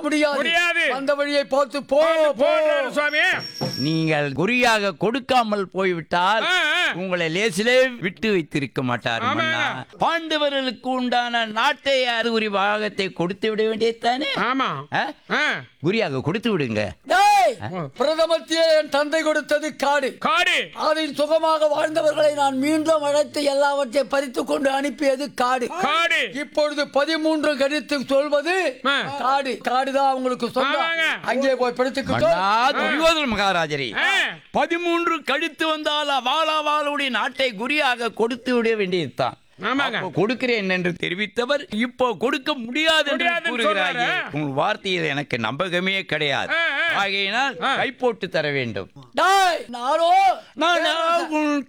முடியாது முடியாது. அந்த வழியை பார்த்து போ போ போன்றாரு சுவாமி நீங்கள் குறியாக கொடுக்காமல் போய்விட்டால் ஆ, ஆ. உங்களை லேசிலே விட்டு வைத்திருக்க மாட்டார் ஆமாங்க. மன்னா. பாண்டவர்களுக்கு உண்டான நாட்டை அறிகுறி பாகத்தை கொடுத்து விட வேண்டியதுதானே ஆமா ஆ? ஆ, குறியாக கொடுத்து விடுங்க டேய், பிரதமத்தியே என் தந்தை கொடுத்தது காடு காடு அதில் சுகமாக வாழ்ந்தவர்களை நான் மீண்டும் அழைத்து எல்லாவற்றை பறித்து கொண்டு அனுப்பியது காடு காடு இப்பொழுது பதிமூன்று கணித்து சொல்வது ஆ. காடு காடுதான் அவங்களுக்கு சொந்தம் ஆமாங்க. அங்கே போய் படுத்துக்கிட்டோம் மன்னா துரியோதன மகாராஜரே ஆ, பதிமூன்று கழித்து வந்தால் வாழாவாளுடைய நாட்டை குறியாக கொடுத்து விட வேண்டியதுதான் ஆமாங்க. அப்போ கொடுக்கிறேன் என்று தெரிவித்தவர் இப்போ கொடுக்க முடியாது என்று முடியாதுன்னு கூறுகிறார்கள் சொல்றாரு. உங்கள் வார்த்தையில் எனக்கு நம்பகமே கிடையாது ஆ, ஆ. ஆகையினால் ஆ. கை போட்டு தர வேண்டும் டேய், நானோ நான் உன்